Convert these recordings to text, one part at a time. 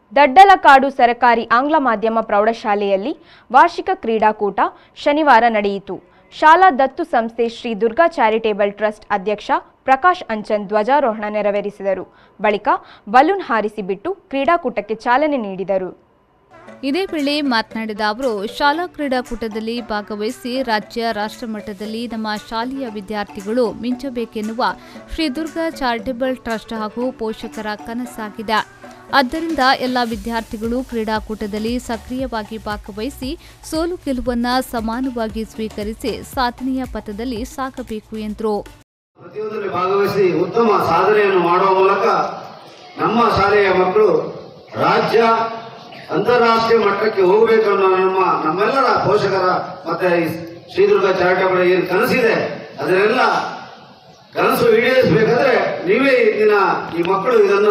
ದಡ್ಡಲಕಾಡು ಸರಕಾರಿ ಆಂಗ್ಲ ಮಾಧ್ಯಮ ಪ್ರೌಢಶಾಲೆಯಲ್ಲಿ ವಾರ್ಷಿಕ ಕ್ರೀಡಾಕೂಟ ಶನಿವಾರ ನಡೆಯಿತು ಶಾಲಾ ದತ್ತು ಸಂಸ್ಥೆ ಶ್ರೀ ದುರ್ಗಾ ಚಾರಿಟೇಬಲ್ ಟ್ರಸ್ಟ್ ಅಧ್ಯಕ್ಷ ಪ್ರಕಾಶ್ ಅಂಚನ್ ಧ್ವಜಾರೋಹಣ ನೆರವೇರಿಸಿದರು ಬಳಿಕ ಬಲೂನ್ ಹಾರಿಸಿ ಬಿಟ್ಟು ಕ್ರೀಡಾಕೂಟಕ್ಕೆ ಚಾಲನೆ ನೀಡಿದರು ಇದೇ ವೇಳೆ ಮಾತನಾಡಿದ ಅವರು ಶಾಲಾ ಕ್ರೀಡಾಕೂಟದಲ್ಲಿ ಭಾಗವಹಿಸಿ ರಾಜ್ಯ ರಾಷ್ಟ್ರ ಮಟ್ಟದಲ್ಲಿ ನಮ್ಮ ಶಾಲೆಯ ವಿದ್ಯಾರ್ಥಿಗಳು ಮಿಂಚಬೇಕೆನ್ನುವ ಶ್ರೀ ದುರ್ಗಾ ಚಾರಿಟೇಬಲ್ ಟ್ರಸ್ಟ್ ಹಾಗೂ ಪೋಷಕರ ಕನಸಾಗಿದೆ ಆದ್ದರಿಂದ ಎಲ್ಲ ವಿದ್ಯಾರ್ಥಿಗಳು ಕ್ರೀಡಾಕೂಟದಲ್ಲಿ ಸಕ್ರಿಯವಾಗಿ ಭಾಗವಹಿಸಿ ಸೋಲು ಗೆಲುವನ್ನ ಸಮಾನವಾಗಿ ಸ್ವೀಕರಿಸಿ ಸಾಧನೆಯ ಪಥದಲ್ಲಿ ಸಾಗಬೇಕು ಎಂದರು ಪ್ರತಿಯೊಂದರಲ್ಲಿ ಭಾಗವಹಿಸಿ ಉತ್ತಮ ಸಾಧನೆಯನ್ನು ಮಾಡುವ ಮೂಲಕ ನಮ್ಮ ಶಾಲೆಯ ಮಕ್ಕಳು ರಾಜ್ಯ ಅಂತಾರಾಷ್ಟ್ರೀಯ ಮಟ್ಟಕ್ಕೆ ಹೋಗಬೇಕು ಅನ್ನೋ ನಮ್ಮ ನಮ್ಮೆಲ್ಲರ ಪೋಷಕರ ಮತ್ತೆ ಈ ಶ್ರೀದುರ್ಗ ಚಾರಿಟಬಲ್ ಏನು ಕನಸಿದೆ ಅದನ್ನೆಲ್ಲ ಕನಸು ಈಡೇರಿಸಬೇಕಾದ್ರೆ ನೀವೇ ಇಂದಿನ ಈ ಮಕ್ಕಳು ಇದನ್ನು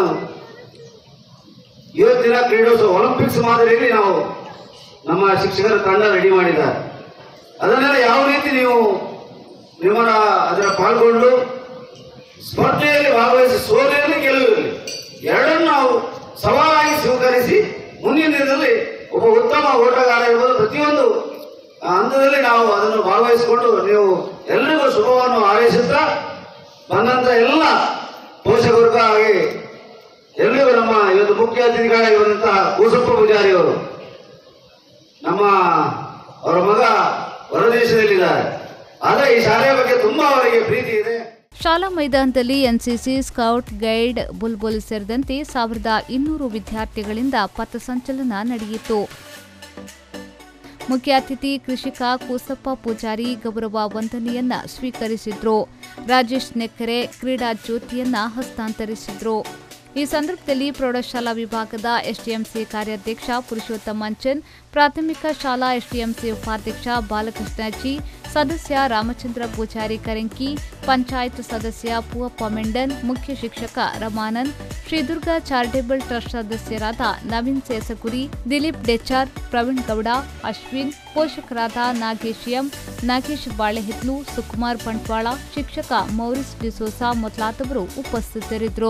ಇವತ್ತಿನ ಕ್ರೀಡೋತ್ಸವ ಒಲಿಂಪಿಕ್ಸ್ ಮಾದರಿಯಲ್ಲಿ ನಾವು ನಮ್ಮ ಶಿಕ್ಷಕರ ತಂಡ ರೆಡಿ ಮಾಡಿದ್ದಾರೆ ಅದನ್ನೆಲ್ಲ ಯಾವ ರೀತಿ ನೀವು ನಿಮ್ಮನ್ನ ಅದರ ಪಾಲ್ಗೊಂಡು ಸ್ಪರ್ಧೆಯಲ್ಲಿ ಭಾಗವಹಿಸಿ ಸೋಲಿರಲಿ ಗೆಲುವಿರಲಿ ಎರಡನ್ನು ನಾವು ಸವಾಲಾಗಿ ಸ್ವೀಕರಿಸಿ ಮುಂದಿನ ದಿನದಲ್ಲಿ ಒಬ್ಬ ಉತ್ತಮ ಓಟಗಾರ ಇರ್ಬೋದು ಪ್ರತಿಯೊಂದು ಹಂತದಲ್ಲಿ ನಾವು ಅದನ್ನು ಭಾಗವಹಿಸಿಕೊಂಡು ನೀವು ಎಲ್ರಿಗೂ ಶುಭವನ್ನು ಹಾರೈಸುತ್ತಾ ಬಂದಂತ ಎಲ್ಲ ಪೋಷಕರಿಗೂ ಹಾಗೆ ಎಲ್ರಿಗೂ ನಮ್ಮ ಇವತ್ತು ಮುಖ್ಯ ಅತಿಥಿಗಳಾಗಿರುವಂತಹ ಕೂಸಪ್ಪ ಪೂಜಾರಿ ಅವರು ನಮ್ಮ ಅವರ ಮಗ ಹೊರದೇಶದಲ್ಲಿದ್ದಾರೆ ಆದರೆ ಈ ಶಾಲೆಯ ಬಗ್ಗೆ ತುಂಬಾ ಅವರಿಗೆ ಪ್ರೀತಿ ಇದೆ ಶಾಲಾ ಮೈದಾನದಲ್ಲಿ ಎನ್ಸಿಸಿ ಸ್ಕೌಟ್ ಗೈಡ್ ಬುಲ್ಬುಲ್ ಸೇರಿದಂತೆ ಸಾವಿರದ ಇನ್ನೂರು ವಿದ್ಯಾರ್ಥಿಗಳಿಂದ ಪಥಸಂಚಲನ ನಡೆಯಿತು ಮುಖ್ಯ ಅತಿಥಿ ಕೃಷಿಕ ಕೂಸಪ್ಪ ಪೂಜಾರಿ ಗೌರವ ವಂದನೆಯನ್ನ ಸ್ವೀಕರಿಸಿದ್ರು ರಾಜೇಶ್ ನೆಕ್ಕರೆ ಕ್ರೀಡಾ ಜ್ಯೋತಿಯನ್ನ ಹಸ್ತಾಂತರಿಸಿದ್ರು ಈ ಸಂದರ್ಭದಲ್ಲಿ ಪ್ರೌಢಶಾಲಾ ವಿಭಾಗದ ಎಸ್ಟಿಎಂಸಿ ಕಾರ್ಯಾಧ್ಯಕ್ಷ ಪುರುಷೋತ್ತಮ್ ಮಂಚನ್ ಪ್ರಾಥಮಿಕ ಶಾಲಾ ಎಸ್ಟಿಎಂಸಿ ಉಪಾಧ್ಯಕ್ಷ ಬಾಲಕೃಷ್ಣಾಜಿ ಸದಸ್ಯ ರಾಮಚಂದ್ರ ಪೂಜಾರಿ ಕರಂಕಿ ಪಂಚಾಯತ್ ಸದಸ್ಯ ಪೂವಪ್ಪ ಮೆಂಡನ್ ಮುಖ್ಯ ಶಿಕ್ಷಕ ರಮಾನಂದ್ ಶ್ರೀದುರ್ಗ ಚಾರಿಟೇಬಲ್ ಟ್ರಸ್ಟ್ ಸದಸ್ಯರಾದ ನವೀನ್ ಸೇಸಗುರಿ ದಿಲೀಪ್ ಡೆಚಾರ್ ಪ್ರವೀಣ್ ಗೌಡ ಅಶ್ವಿನ್ ಪೋಷಕರಾದ ನಾಗೇಶ್ ಎಂ ನಾಗೇಶ್ ಬಾಳೆಹಿತ್ಲು ಸುಕುಮಾರ್ ಬಂಟ್ವಾಳ ಶಿಕ್ಷಕ ಮೌರಿಸ್ ಡಿಸೋಸಾ ಮೊದಲಾದವರು ಉಪಸ್ಥಿತರಿದ್ದರು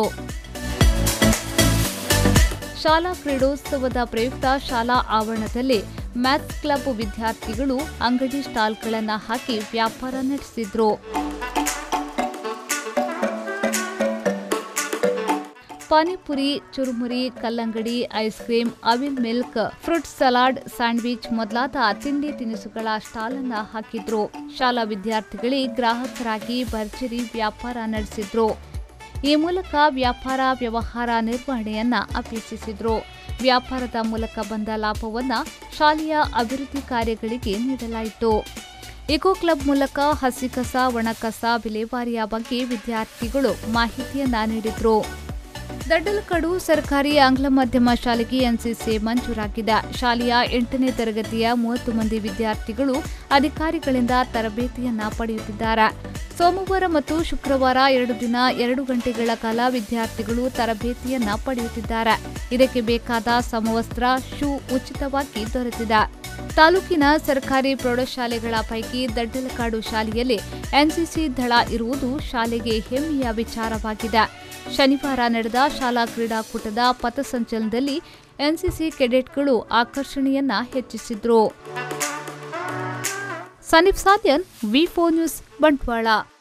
ಶಾಲಾ ಕ್ರೀಡೋತ್ಸವದ ಪ್ರಯುಕ್ತ ಶಾಲಾ ಆವರಣದಲ್ಲಿ ಮ್ಯಾಥ್ಸ್ ಕ್ಲಬ್ ವಿದ್ಯಾರ್ಥಿಗಳು ಅಂಗಡಿ ಸ್ಟಾಲ್ಗಳನ್ನು ಹಾಕಿ ವ್ಯಾಪಾರ ನಡೆಸಿದ್ರು ಪಾನಿಪುರಿ ಚುರುಮುರಿ ಕಲ್ಲಂಗಡಿ ice cream avil milk fruit salad sandwich ಮೊದಲಾದ ತಿಂಡಿ ತಿನಿಸುಗಳ ಸ್ಟಾಲ್ ಅನ್ನ ಹಾಕಿದ್ರು ಶಾಲಾ ವಿದ್ಯಾರ್ಥಿಗಳಿಗೆ ಗ್ರಾಹಕರಾಗಿ ಭರ್ಜರಿ ವ್ಯಾಪಾರ ನಡೆಸಿದ್ರು ಈ ಮೂಲಕ ವ್ಯಾಪಾರ ವ್ಯವಹಾರ ನಿರ್ವಹಣೆಯನ್ನ ಅಪೇಕ್ಷಿಸಿದ್ರು ವ್ಯಾಪಾರದ ಮೂಲಕ ಬಂದ ಲಾಭವನ್ನ ಶಾಲೆಯ ಅಭಿವೃದ್ಧಿ ಕಾರ್ಯಗಳಿಗೆ ನೀಡಲಾಯಿತು ಇಕೋ ಕ್ಲಬ್ ಮೂಲಕ ಹಸಿ ಕಸ ಒಣ ಕಸ ವಿಲೇವಾರಿಯ ಬಗ್ಗೆ ವಿದ್ಯಾರ್ಥಿಗಳು ಮಾಹಿತಿಯನ್ನ ನೀಡಿದ್ರು ದಡ್ಡಲಕಡು ಸರ್ಕಾರಿ ಆಂಗ್ಲ ಮಾಧ್ಯಮ ಶಾಲೆಗೆ ಎನ್ಸಿಸಿ ಮಂಜೂರಾಗಿದೆ ಶಾಲೆಯ ಎಂಟನೇ ತರಗತಿಯ ಮೂವತ್ತು ಮಂದಿ ವಿದ್ಯಾರ್ಥಿಗಳು ಅಧಿಕಾರಿಗಳಿಂದ ತರಬೇತಿಯನ್ನ ಪಡೆಯುತ್ತಿದ್ದಾರೆ ಸೋಮವಾರ ಮತ್ತು ಶುಕ್ರವಾರ ಎರಡು ದಿನ ಎರಡು ಗಂಟೆಗಳ ಕಾಲ ವಿದ್ಯಾರ್ಥಿಗಳು ತರಬೇತಿಯನ್ನ ಪಡೆಯುತ್ತಿದ್ದಾರೆ ಇದಕ್ಕೆ ಬೇಕಾದ ಸಮವಸ್ತ್ರ ಶೂ ಉಚಿತವಾಗಿ ದೊರೆತಿದೆ ತಾಲೂಕಿನ ಸರ್ಕಾರಿ ಪ್ರೌಢಶಾಲೆಗಳ ಪೈಕಿ ದಡ್ಡಲಕಾಡು ಶಾಲೆಯಲ್ಲಿ ಎನ್ಸಿಸಿ ದಳ ಇರುವುದು ಶಾಲೆಗೆ ಹೆಮ್ಮೆಯ ವಿಚಾರವಾಗಿದೆ ಶನಿವಾರ ನಡೆದ ಶಾಲಾ ಕ್ರೀಡಾಕೂಟದ ಪಥಸಂಚಲನದಲ್ಲಿ ಎನ್ಸಿಸಿ ಕೆಡೆಟ್ಗಳು ಆಕರ್ಷಣೆಯನ್ನ ಹೆಚ್ಚಿಸಿದ್ರು ಸನೀಫ್ ಸಾದ್ಯನ್ ವಿ ನ್ಯೂಸ್ ಬಂಟ್ವಾಳ